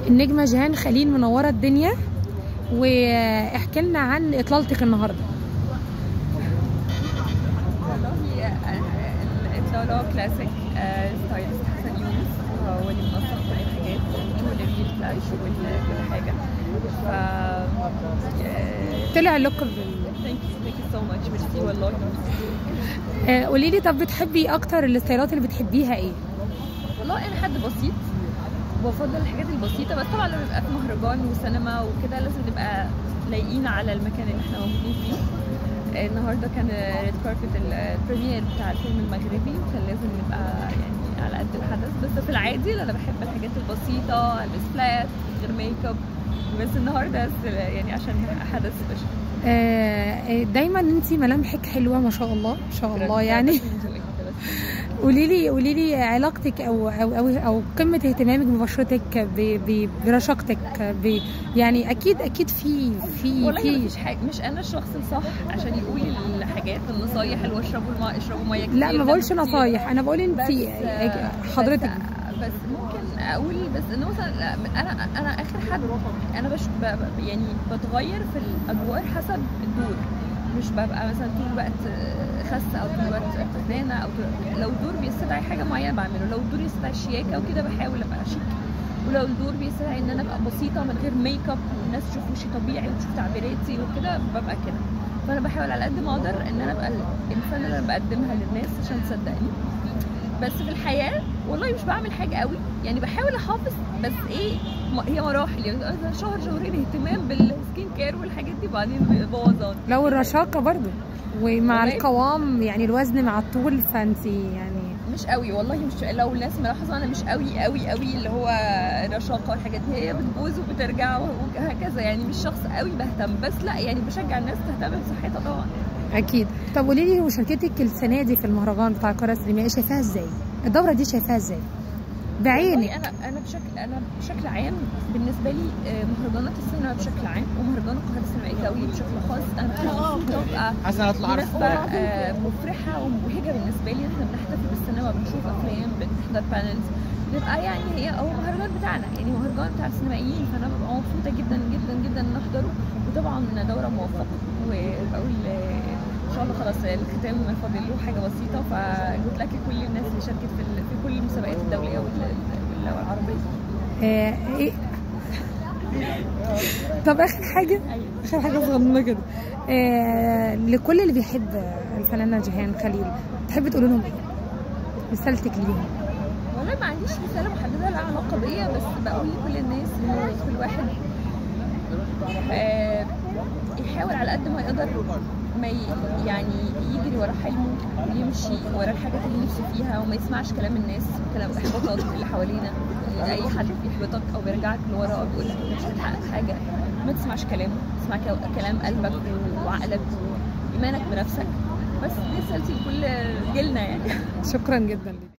النجمه جيهان خليل منوره الدنيا واحكي لنا عن اطلالتك النهارده والله الإطلالة كلاسيك ستايلست حسن يونس هو اللي منظم كل الحاجات الجولري الفلاش وكل حاجة ف طلع اللوك ثانك يو ثانك يو سو ماتش ميرسي والله قولي لي طب بتحبي اكتر الستايلات اللي بتحبيها ايه والله أنا حد بسيط وبفضل الحاجات البسيطة بس طبعا لما بيبقى في مهرجان وسينما وكده لازم نبقى لايقين على المكان اللي احنا موجودين فيه النهارده كان ريد كاربت البريمير بتاع الفيلم المغربي كان لازم نبقى يعني على قد الحدث بس في العادي لا انا بحب الحاجات البسيطه البس فلات غير ميك اب بس النهارده بس يعني عشان حدث سبيشال آه، دايما انت ملامحك حلوه ما شاء الله ما شاء الله يعني قولي لي قولي لي علاقتك او او او, أو قمه اهتمامك ببشرتك ب- ب- برشاقتك ب- يعني اكيد اكيد في في والله في مفيش حاجه مش انا الشخص الصح عشان يقول الحاجات النصايح اللي هو اشربوا الماء اشربوا ميه كتير لا ما ده بقولش كتير. نصايح انا بقول انت بس حضرتك بس, بس ممكن اقول بس انه مثلا لا، انا انا اخر حد انا بش ب- ب- يعني بتغير في الادوار حسب الدور مش ببقى مثلا طول الوقت خاسه او طول الوقت تخنانه او طول لو الدور بيستدعي حاجه معينه بعمله لو الدور يستدعي شياكه وكده بحاول ابقى شيك ولو الدور بيستدعي ان انا ابقى بسيطه من غير ميك اب والناس تشوف وشي طبيعي وتشوف تعبيراتي وكده ببقى كده فانا بحاول على قد ما اقدر ان انا ابقى الانسان اللي انا بقدمها للناس عشان تصدقني بس في الحياه والله مش بعمل حاجه قوي يعني بحاول احافظ بس ايه م- هي مراحل يعني أنا شهر شهرين اهتمام بالسكين كير والحاجات دي بعدين بوظان لو الرشاقه برضو ومع والله. القوام يعني الوزن مع الطول فانت يعني مش قوي والله مش لو الناس ملاحظه انا مش قوي قوي قوي اللي هو رشاقه والحاجات دي هي بتبوظ وبترجع وهكذا يعني مش شخص قوي بهتم بس لا يعني بشجع الناس تهتم بصحتها طبعا اكيد طب قولي لي مشاركتك السنه دي في المهرجان بتاع القاهره السينمائيه شايفاها ازاي الدوره دي شايفاها ازاي بعينك والله انا انا بشكل انا بشكل عام بالنسبه لي آه، مهرجانات السينما بشكل عام ومهرجان القاهره السينمائيه الدولي بشكل خاص انا بتبقى مبسوطه وببقى حسن هطلع مناسبة آه، مفرحة ومبهجة بالنسبة لي احنا بنحتفل بالسينما بنشوف افلام بنحضر بانلز بنبقى يعني هي هو مهرجان بتاعنا يعني مهرجان بتاع السينمائيين فانا ببقى مبسوطة جدا جدا جدا ان احضره وطبعا دورة موفقة وبقول آه، ان شاء الله خلاص الختام فاضل له حاجة بسيطة فجود لك كل الناس اللي شاركت في ال- في كل المسابقات الدولية وال- وال- والعربية آه إيه؟ طب اخر حاجه اخر حاجه صغننه كده آه لكل اللي بيحب الفنانه جيهان خليل تحبي تقول لهم ايه رسالتك ليهم والله ما عنديش رسالة محددة لها علاقة بيا بس بقول لكل الناس إن كل واحد آه، يحاول على قد ما يقدر ما ي- يعني يجري ورا حلمه ويمشي ورا الحاجات اللي نفسه فيها وما يسمعش كلام الناس كلام الاحباطات اللي حوالينا اي حد بيحبطك او بيرجعك لورا او بيقول لك انت مش هتحقق حاجه ما تسمعش كلامه تسمع ك- كلام قلبك وعقلك وايمانك بنفسك بس دي رسالتي لكل جيلنا يعني شكرا جدا ليك